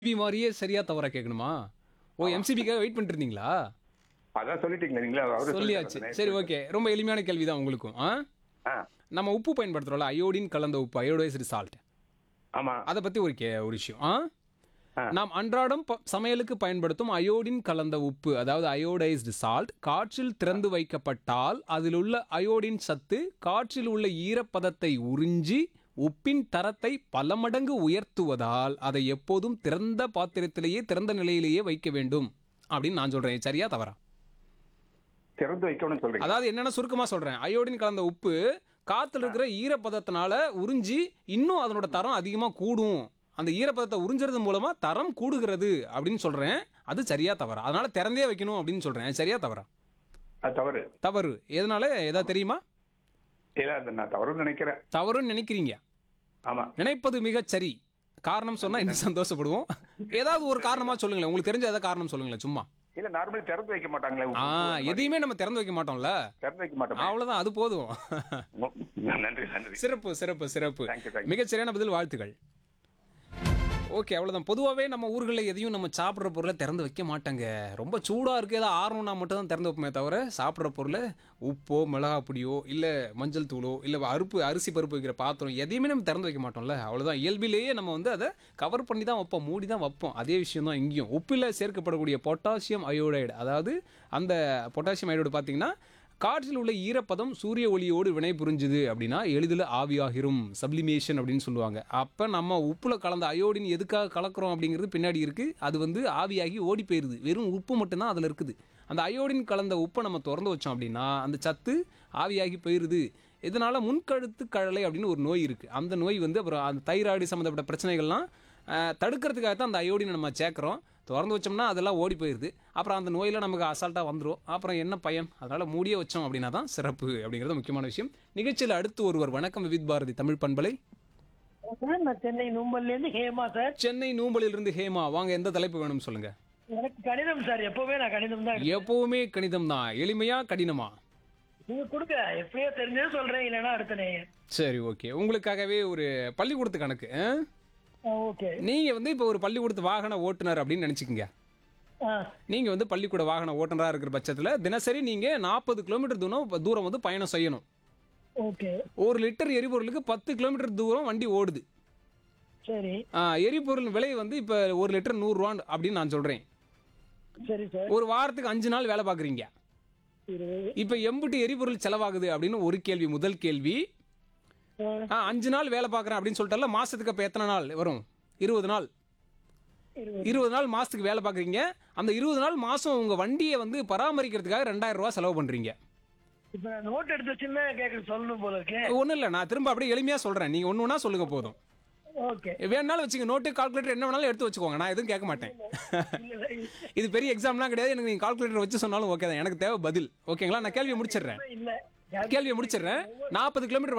MCB மாதிரியே சரியா தவறா கேட்கணுமா ஓ எம்சிபிக்காக வெயிட் பண்ணிட்டு இருந்தீங்களா அதான் சொல்லிட்டீங்களா நீங்களே அவரு சொல்லியாச்சு சொல்லிட்டாரு. சரி ஓகே ரொம்ப எளிமையான கேள்வி தான் உங்களுக்கும் ஆ ஆ நம்ம உப்பு பயன்படுத்துறோம்ல அயோடின் கலந்த உப்பு அயோடைஸ்டு சால்ட் ஆமா அதை பத்தி ஒரு கே ஒரு விஷயம் ஆ ஆ. நாம் அன்றாடம் ப- சமையலுக்கு பயன்படுத்தும் அயோடின் கலந்த உப்பு அதாவது அயோடைஸ்டு சால்ட் காற்றில் திறந்து வைக்கப்பட்டால் அதில் உள்ள அயோடின் சத்து காற்றில் உள்ள ஈரப்பதத்தை உறிஞ்சி உப்பின் தரத்தை பல மடங்கு உயர்த்துவதால் அதை எப்போதும் திறந்த பாத்திரத்திலேயே திறந்த நிலையிலேயே வைக்க வேண்டும் அப்படின்னு நான் சொல்றேன் சரியா தவறா திறந்து வைக்கணும்னு சொல்றீங்க அதாவது என்னென்ன சுருக்கமா சொல்றேன் அயோடின் கலந்த உப்பு காத்துல இருக்கிற ஈரப்பதத்தினால உறிஞ்சி இன்னும் அதனோட தரம் அதிகமா கூடும் அந்த ஈரப்பதத்தை உறிஞ்சுறது மூலமா தரம் கூடுகிறது அப்படின்னு சொல்றேன் அது சரியா தவறா அதனால திறந்தே வைக்கணும் அப்படின்னு சொல்றேன் சரியா தவறா அது தவறு தவறு எதனால ஏதாவது தெரியுமா இல்ல அது நான் தவறுன்னு நினைக்கிறேன் தவறுன்னு நினைக்கிறீங்க ஆமா நினைப்பது மிகச் சரி காரணம் சொன்னா இன்னும் சந்தோஷப்படுவோம் ஏதாவது ஒரு காரணமா சொல்லுங்களேன் உங்களுக்கு தெரிஞ்ச ஏதாவது காரணம் சொல்லுங்களேன் சும்மா இல்ல நார்மலி திறந்து வைக்க மாட்டாங்களே ஆ எதையுமே நம்ம திறந்து வைக்க மாட்டோம்ல திறந்து வைக்க மாட்டோம் அவ்வளவுதான் அது போதும் நன்றி நன்றி சிறப்பு சிறப்பு சிறப்பு Thank you, thank you. மிகச் சரியான பதில் வாழ்த்துக்கள் ஓகே அவ்வளோதான் பொதுவாகவே நம்ம ஊர்களில் எதையும் நம்ம சாப்பிட்ற பொருளை திறந்து வைக்க மாட்டாங்க ரொம்ப சூடாக இருக்குது ஏதாவது ஆறணும்னா மட்டும் தான் திறந்து வைப்போமே தவிர சாப்பிட்ற பொருளை உப்போ மிளகா பொடியோ இல்லை மஞ்சள் தூளோ இல்லை அறுப்பு அரிசி பருப்பு வைக்கிற பாத்திரம் எதையுமே நம்ம திறந்து வைக்க மாட்டோம்ல அவ்வளோதான் இயல்பிலேயே நம்ம வந்து அதை கவர் பண்ணி தான் வைப்போம் மூடி தான் வைப்போம் அதே விஷயம் தான் இங்கேயும் உப்பில் சேர்க்கப்படக்கூடிய பொட்டாசியம் அயோடைடு அதாவது அந்த பொட்டாசியம் அயோடைடு பார்த்தீங்கன்னா காற்றில் உள்ள ஈரப்பதம் சூரிய ஒளியோடு வினை புரிஞ்சுது அப்படின்னா எளிதில் ஆவியாகிரும் சப்ளிமேஷன் அப்படின்னு சொல்லுவாங்க அப்போ நம்ம உப்புல கலந்த அயோடின் எதுக்காக கலக்கிறோம் அப்படிங்கிறது பின்னாடி இருக்குது அது வந்து ஆவியாகி ஓடி போயிடுது வெறும் உப்பு மட்டும்தான் அதில் இருக்குது அந்த அயோடின் கலந்த உப்பை நம்ம திறந்து வச்சோம் அப்படின்னா அந்த சத்து ஆவியாகி போயிடுது இதனால முன்கழுத்து கழலை அப்படின்னு ஒரு நோய் இருக்குது அந்த நோய் வந்து அப்புறம் அந்த தைராய்டு சம்மந்தப்பட்ட பிரச்சனைகள்லாம் அஹ், தடுக்கிறதுக்காக தான் அந்த அயோடினை நம்ம சேர்க்குறோம் திறந்து வச்சோம்னா அதெல்லாம் ஓடி போயிடுது அப்புறம் அந்த நோயில் நமக்கு அசால்ட்டாக வந்துடும் அப்புறம் என்ன பயன் அதனால் மூடியே வச்சோம் அப்படின்னா தான் சிறப்பு அப்படிங்கிறது முக்கியமான விஷயம் நிகழ்ச்சியில் அடுத்து ஒருவர் வணக்கம் விவித் பாரதி தமிழ் பண்பலை சார் நான் சென்னை நும்பல்ல இருந்து ஹேமா சார் சென்னை நூம்பலிலிருந்து ஹேமா வாங்க எந்த தலைப்பு வேணும் சொல்லுங்க எனக்கு கணிதம் சார் எப்பவுமே நான் கணிதம் தான் எடுப்பேன். எப்பவுமே கணிதம் தான் எளிமையா கடினமா நீங்க கொடுங்க எப்படியோ தெரிஞ்சது சொல்றேன் இல்லைன்னா அடுத்த நேயர் சரி ஓகே உங்களுக்காகவே ஒரு பள்ளிக்கூடத்து கணக்கு ஆ? ஓகே நீங்க வந்து இப்போ ஒரு பள்ளிக்கூடத்து வாகன ஓட்டுநர் அப்படின்னு நினைச்சுக்கங்க ஆ நீங்க வந்து பள்ளிக்கூட வாகன ஓட்டுநராக இருக்கிற பட்சத்தில் தினசரி நீங்க நாற்பது கிலோமீட்டர் தூரம் தூரம் வந்து பயணம் செய்யணும் ஓகே ஒரு லிட்டர் எரிபொருளுக்கு பத்து கிலோமீட்டர் தூரம் வண்டி ஓடுது சரி ஆ, எரிபொருள் விலை வந்து இப்போ ஒரு லிட்டர் நூறுரூவான் அப்படின்னு நான் சொல்கிறேன் சரி சார் ஒரு வாரத்துக்கு அஞ்சு நாள் வேலை பார்க்குறீங்க இருபது இப்போ எம்புட்டு எரிபொருள் செலவாகுது அப்படின்னு ஒரு கேள்வி முதல் கேள்வி ஆ, ஆ அஞ்சு நாள் வேலை பார்க்குறேன் அப்படின்னு சொல்லிட்டால மாதத்துக்கு அப்போ எத்தனை நாள் வரும் இருபது நாள் இருபது இருபது நாள் மாதத்துக்கு வேலை பார்க்குறீங்க அந்த இருபது நாள் மாதம் உங்கள் வண்டியை வந்து பராமரிக்கிறதுக்காக ரெண்டாயிரம் ரூபா செலவு பண்ணுறீங்க இப்ப நான் நோட் எடுத்து வச்சுன்னா கேட்க சொல்லணும் போல இருக்கேன் ஒன்றும் இல்லை நான் திரும்ப அப்படியே எளிமையாக சொல்கிறேன் நீங்கள் ஒன்று ஒன்றா சொல்லுங்க போதும் ஓகே வேணாலும் வச்சுங்க நோட்டு கால்குலேட்டர் என்ன வேணாலும் எடுத்து வச்சுக்கோங்க நான் எதுவும் கேட்க மாட்டேன் இல்ல, இல்ல, இது பெரிய எக்ஸாம்லாம் கிடையாது எனக்கு நீங்கள் கால்குலேட்டர் வச்சு சொன்னாலும் ஓகே தான் எனக்கு தேவை பதில் ஓகேங்களா நான் கேள்வியை முடிச்சிடுறேன் இல்ல கேள்வியை முடிச்சிடுறேன் நாற்பது கிலோமீட்டர்